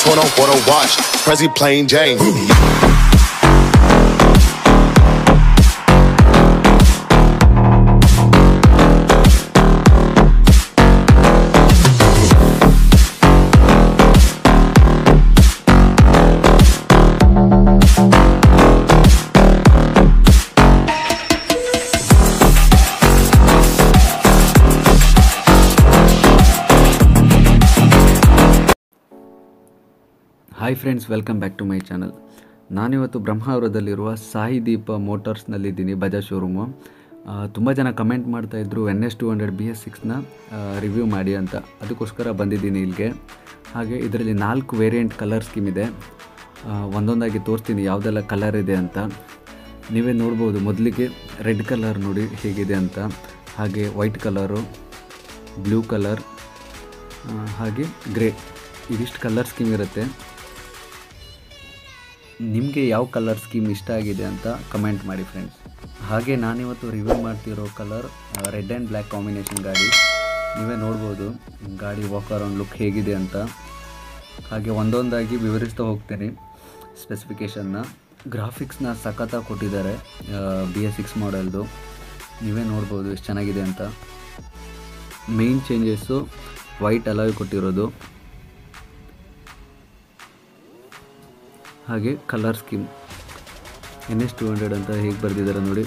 on a quarter watch. Prezi plain Jane. Hi friends welcome back to my channel ನಾನಿವತ್ತು ಬ್ರಹ್ಮಾವರದಲ್ಲಿರುವ ಸಾಯಿ ದೀಪ ಮೋಟಾರ್ಸ್ನಲ್ಲಿದ್ದೀನಿ Bajaj showroom ತುಂಬ ಜನ ಕಮೆಂಟ್ ಮಾಡ್ತಾಯಿದ್ರು N S two hundred B S ಸಿಕ್ಸ್ನ review ಮಾಡಿ ಅಂತ ಅದಕ್ಕೋಸ್ಕರ ಬಂದಿದ್ದೀನಿ ಇಲ್ಲಿಗೆ ಹಾಗೆ ಇದರಲ್ಲಿ ನಾಲ್ಕು ವೇರಿಯಂಟ್ ಕಲರ್ ಸ್ಕೀಮ್ ಇದೆ ಆ, ಒಂದೊಂದಾಗಿ ತೋರಿಸ್ತೀನಿ ಯಾವುದೆಲ್ಲ ಕಲರ್ ಇದೆ ಅಂತ ನೀವೇ ನೋಡ್ಬೋದು ಮೊದಲಿಗೆ ರೆಡ್ ಕಲರ್ ನೋಡಿ ಹೇಗಿದೆ ಅಂತ ಹಾಗೆ ವೈಟ್ ಕಲರು ಬ್ಲೂ ಕಲರ್ ಹಾಗೆ ಗ್ರೇ ಇದಿಷ್ಟು ಕಲರ್ ಸ್ಕೀಮ್ ಇರುತ್ತೆ ನಿಮಗೆ ಯಾವ ಕಲರ್ ಸ್ಕೀಮ್ ಇಷ್ಟ ಆಗಿದೆ ಅಂತ ಕಮೆಂಟ್ ಮಾಡಿ ಫ್ರೆಂಡ್ಸ್ ಹಾಗೆ ನಾನಿವತ್ತು ರಿವ್ಯೂ ಮಾಡ್ತಿರೋ colour red and black combination ಗಾಡಿ ನೀವೇ ನೋಡ್ಬೋದು ಗಾಡಿ ವಾಕ್ ಅರೌಂಡ್ ಲುಕ್ ಹೇಗಿದೆ ಅಂತ ಹಾಗೆ ಒಂದೊಂದಾಗಿ ವಿವರಿಸ್ತಾ ಹೋಗ್ತೀನಿ ಸ್ಪೆಸಿಫಿಕೇಷನ್ನ ಗ್ರಾಫಿಕ್ಸ್ನ ಸಖತ್ತಾಗಿ ಕೊಟ್ಟಿದ್ದಾರೆ ಬಿ ಎಸ್ ಸಿಕ್ಸ್ ಮಾಡೆಲ್ದು ನೀವೇ ನೋಡ್ಬೋದು ಎಷ್ಟು ಚೆನ್ನಾಗಿದೆ ಅಂತ ಮೇನ್ ಚೇಂಜಸ್ಸು ವೈಟ್ ಅಲಾಯ್ ಕೊಟ್ಟಿರೋದು ಹಾಗೆ colour scheme N S two hundred ಅಂತ ಹೇಗೆ ಬರೆದಿದ್ದಾರೆ ನೋಡಿ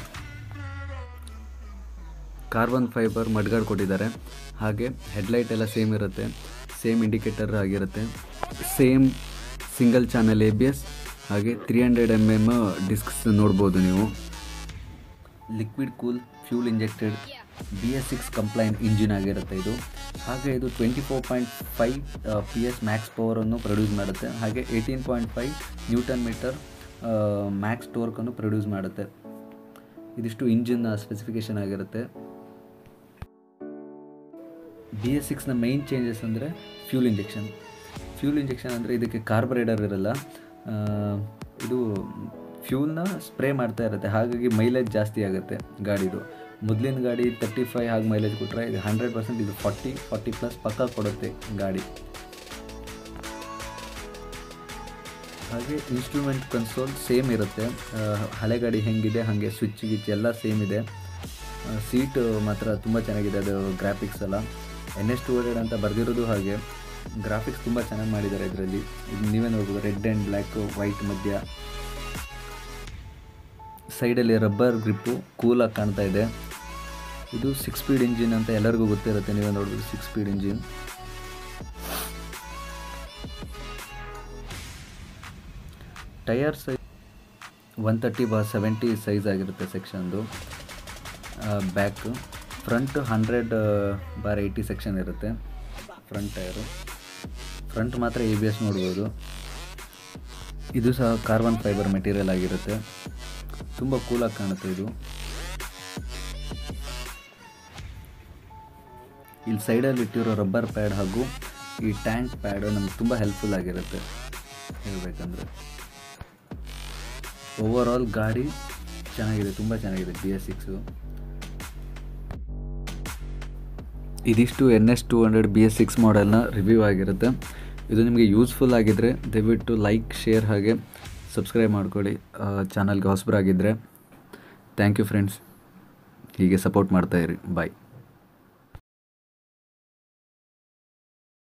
ಕಾರ್ಬನ್ ಫೈಬರ್ ಮಡ್ಗಾಡ್ ಕೊಟ್ಟಿದ್ದಾರೆ ಹಾಗೆ ಹೆಡ್ಲೈಟ್ ಎಲ್ಲ ಸೇಮ್ ಇರುತ್ತೆ ಸೇಮ್ ಇಂಡಿಕೇಟರ್ ಆಗಿರುತ್ತೆ same single channel A B S ಹಾಗೆ three hundred M M discs ನೋಡ್ಬೋದು ನೀವು liquid cool fuel injected B S six compliant engine ಆಗಿರುತ್ತೆ ಇದು ಹಾಗೆ ಇದು twenty four point five P S max ಪವರನ್ನು ಪ್ರೊಡ್ಯೂಸ್ ಮಾಡುತ್ತೆ ಹಾಗೆ eighteen point five newton metre max ಟೋರ್ಕನ್ನು ಪ್ರೊಡ್ಯೂಸ್ ಮಾಡುತ್ತೆ ಇದಿಷ್ಟು ಇಂಜಿನ್ನ ಸ್ಪೆಸಿಫಿಕೇಷನ್ ಆಗಿರುತ್ತೆ ಬಿ ಎಸ್ ಸಿಕ್ಸ್ನ ಮೈನ್ ಚೇಂಜಸ್ ಅಂದರೆ ಫ್ಯೂಲ್ ಇಂಜೆಕ್ಷನ್ ಫ್ಯೂಲ್ ಇಂಜೆಕ್ಷನ್ ಅಂದರೆ ಇದಕ್ಕೆ ಕಾರ್ಬೊರೇಟರ್ ಇರಲ್ಲ ಆ, ಇದು ಫ್ಯೂಲ್ನ ಸ್ಪ್ರೇ ಮಾಡ್ತಾ ಇರುತ್ತೆ ಹಾಗಾಗಿ ಮೈಲೇಜ್ ಜಾಸ್ತಿ ಆಗುತ್ತೆ ಗಾಡಿದು ಮೊದಲಿನ ಗಾಡಿ ತರ್ಟಿ ಫೈವ್ ಹಾಗೆ ಮೈಲೇಜ್ ಕೊಟ್ಟರೆ ಇದು ಹಂಡ್ರೆಡ್ ಪರ್ಸೆಂಟ್ ಇದು ಫಾರ್ಟಿ ಫಾರ್ಟಿ ಪ್ಲಸ್ ಪಕ್ಕ ಕೊಡುತ್ತೆ ಗಾಡಿ ಹಾಗೆ ಇನ್ಸ್ಟ್ರೂಮೆಂಟ್ ಕನ್ಸೋಲ್ ಸೇಮ್ ಇರುತ್ತೆ ಆ, ಹಳೆ ಗಾಡಿ ಹೆಂಗಿದೆ ಹಾಗೆ ಸ್ವಿಚ್ ಗಿಚ್ ಎಲ್ಲ ಸೇಮ್ ಇದೆ ಸೀಟ್ ಮಾತ್ರ ತುಂಬ ಚೆನ್ನಾಗಿದೆ ಅದು ಗ್ರಾಫಿಕ್ಸ್ ಎಲ್ಲ ಎನ್ ಎಸ್ ಟು ಹಂಡ್ರೆಡ್ ಅಂತ ಬರೆದಿರೋದು ಹಾಗೆ ಗ್ರಾಫಿಕ್ಸ್ ತುಂಬ ಚೆನ್ನಾಗಿ ಮಾಡಿದ್ದಾರೆ ಇದರಲ್ಲಿ ಇದು ನೀವೇ ನೋಡ್ಬೋದು ರೆಡ್ ಆ್ಯಂಡ್ ಬ್ಲ್ಯಾಕ್ ವೈಟ್ ಮಧ್ಯ ಸೈಡಲ್ಲಿ ರಬ್ಬರ್ ಗ್ರಿಪ್ಪು ಕೂಲಾಗಿ ಕಾಣ್ತಾ ಇದೆ ಇದು ಸಿಕ್ಸ್ ಸ್ಪೀಡ್ ಇಂಜಿನ್ ಅಂತ ಎಲ್ಲರಿಗೂ ಗೊತ್ತಿರುತ್ತೆ ನೀವೇ ನೋಡ್ಬೋದು six speed engine tyre size one thirty by seventy size ಆಗಿರುತ್ತೆ ಸೆಕ್ಷನ್ದು back front hundred by eighty section ಇರುತ್ತೆ ಫ್ರಂಟ್ ಟಯರು ಫ್ರಂಟ್ ಮಾತ್ರ ಎ ಬಿ ಎಸ್ ನೋಡ್ಬೋದು ಇದು ಸಹ ಕಾರ್ಬನ್ ಫೈಬರ್ ಮೆಟೀರಿಯಲ್ ಆಗಿರುತ್ತೆ ತುಂಬ ಕೂಲಾಗಿ ಕಾಣುತ್ತೆ ಇದು ಇಲ್ಲಿ ಸೈಡಲ್ಲಿ ಇಟ್ಟಿರೋ ರಬ್ಬರ್ ಪ್ಯಾಡ್ ಹಾಗೂ ಈ ಟ್ಯಾಂಕ್ ಪ್ಯಾಡ್ ನಮ್ಗೆ ತುಂಬ ಹೆಲ್ಪ್ಫುಲ್ ಆಗಿರುತ್ತೆ ಹೇಳಬೇಕಂದ್ರೆ ಓವರ್ ಆಲ್ ಗಾಡಿ ಚೆನ್ನಾಗಿದೆ ತುಂಬ ಚೆನ್ನಾಗಿದೆ ಬಿ ಎಸ್ ಸಿಕ್ಸು ಇದಿಷ್ಟು N S two hundred B S six ಮಾಡೆಲ್ನ ರಿವ್ಯೂ ಆಗಿರುತ್ತೆ ಇದು ನಿಮಗೆ ಯೂಸ್ಫುಲ್ ಆಗಿದ್ದರೆ ದಯವಿಟ್ಟು ಲೈಕ್ ಶೇರ್ ಹಾಗೆ ಸಬ್ಸ್ಕ್ರೈಬ್ ಮಾಡ್ಕೊಳ್ಳಿ ಚಾನಲ್ಗೆ ಹೊಸಬರಾಗಿದ್ದರೆ ಥ್ಯಾಂಕ್ ಯು ಫ್ರೆಂಡ್ಸ್ ಹೀಗೆ ಸಪೋರ್ಟ್ ಮಾಡ್ತಾಯಿರಿ ಬಾಯ್